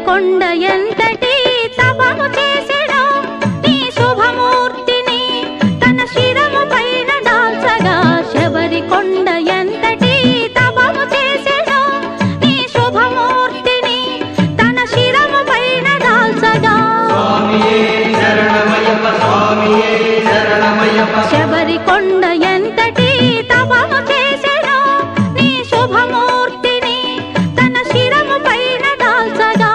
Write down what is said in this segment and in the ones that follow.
కొండ ఎంతటి తపము చేసెనో నీ శుభమూర్తిని తన శిరము పైన దాల్చగా శబరి కొండ ఎంతటి తపము చేసెనో నీ శుభమూర్తిని తన శిరము పైన దాల్చగా శబరి కొండ ఎంతటి తపము చేసెనో నీ శుభమూర్తిని తన శిరము పైన దాల్చగా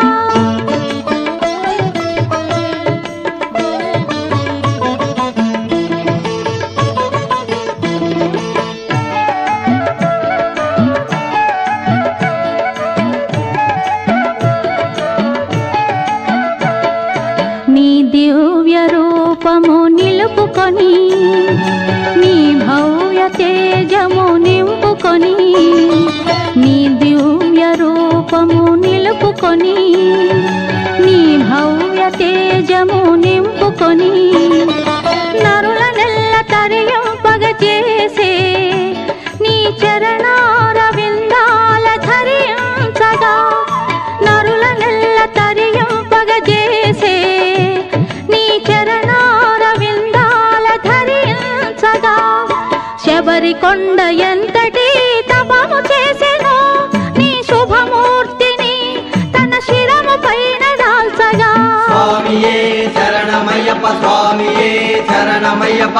నీ దివ్య రూపము నిలుపుకొని నీ భవ్య తేజము నింపుకొని నీ దివ్య రూపము నిలుపుకొని నీ భవ్య తేజము నింపుకొని నరుల నెల్ల తరియంపగ చేసే నీ చరణార విందాల ధరించగా నరుల నెల్ల తరియంపగ చేసే నీ చరణార విందాల ధరించగా శబరి కొండ ఎంతటి తపము చేసెనో నీ శుభమూర్తిని తన శిరము పైన దాల్చగా స్వామియే శరణమయ్యప్ప స్వామియే శరణమయ్యప్ప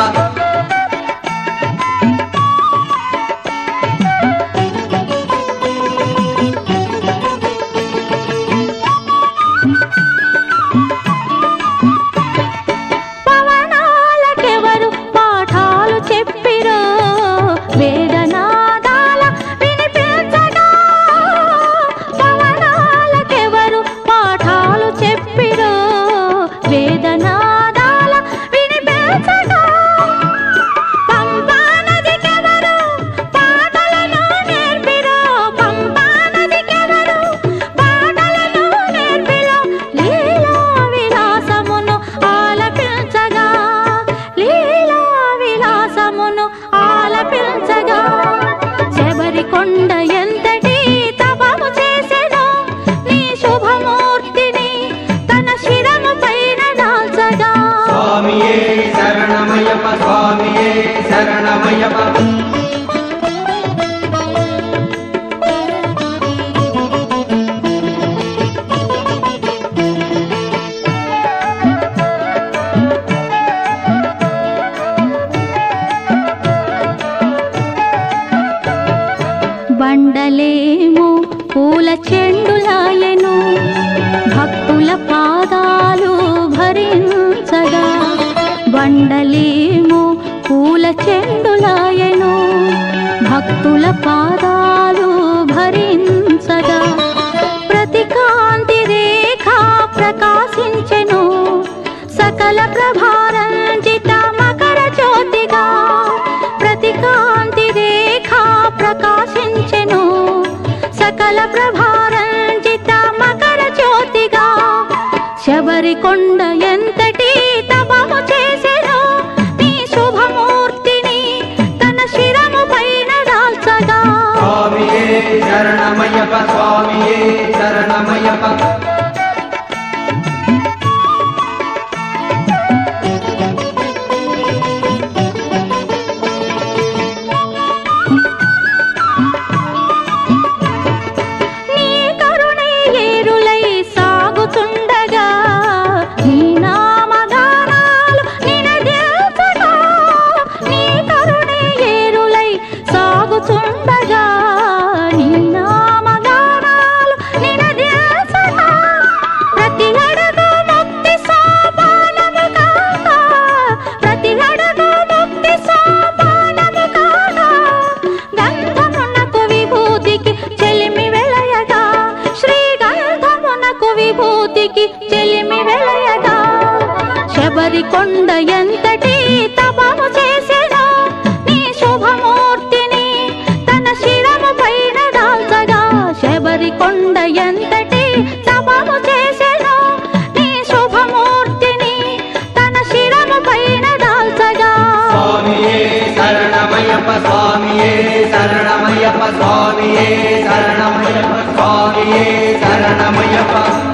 పవనాలకెవరు పాఠాలు చెప్పిరో వేదనాదాల వినిపించగా పవనాలకెవరు పాఠాలు చెప్పిరో వేదనాదాల వినిపించగా పంపా నదికెవరు పాటలను నేర్పిరో పంపా నదికెవరు పాటలను నేర్పిరో లీలా విలాసమును ఆలపించగా లీలా విలాసమును ఆలపించగా శబరి కొండ ఎంతటి తపము చేసెనో నీ శుభమూర్తిని తన శిరము పైన దాల్చగా స్వామియే శరణమయ్యప్ప స్వామియే శరణమయ్యప్ప బండలేము పూల చెండులాయను భక్తుల పాదాలు భరించగా బండలేము పూల చెండులాయను భక్తుల పాదాలు భరించగా ప్రతి కాంతి రేఖ ప్రకాశించెను సకల ప్రభారంజిత మకర జ్యోతిగా ప్రతి కాంతి రేఖ ప్రకాశించెను సకల ప్రభారంజిత మకర జ్యోతిగా శబరి కొండ ఎంతటి తపము చేసెనో నీ శుభమూర్తిని తన శిరము పైన దాల్చగా స్వామియే శరణమయ్యప్ప స్వామియే శరణమయ్యప్ప నీ కరుణే ఏరులై సాగుతుండగా నీ నామగానాలు నినదిల్చగా నీ కరుణే ఏరులై సాగుతుండగా నీ నామగానాలు నినదిల్చగా ప్రతి అడుగు ముక్తి సోపానము కాగా ప్రతి అడుగు ముక్తి సోపానము కాగా గంధమునకు విభూతికి చెలిమి వెలయగా శ్రీ గంధమునకు విభూతికి చెలిమి వెలయగా శబరి కొండ ఎంతటి తపము చేసెనో నీ శుభమూర్తిని తన శిరము పైన దాల్చగా శబరి కొండ ఎంతటి తపము చేసెనో నీ శుభమూర్తిని తన శిరము పైన దాల్చగా స్వామియే శరణమయ్యప్ప స్వామియే శరణమయ్యప్ప స్వామియే శరణమయ్యప్ప స్వామియే శరణమయ్యప్ప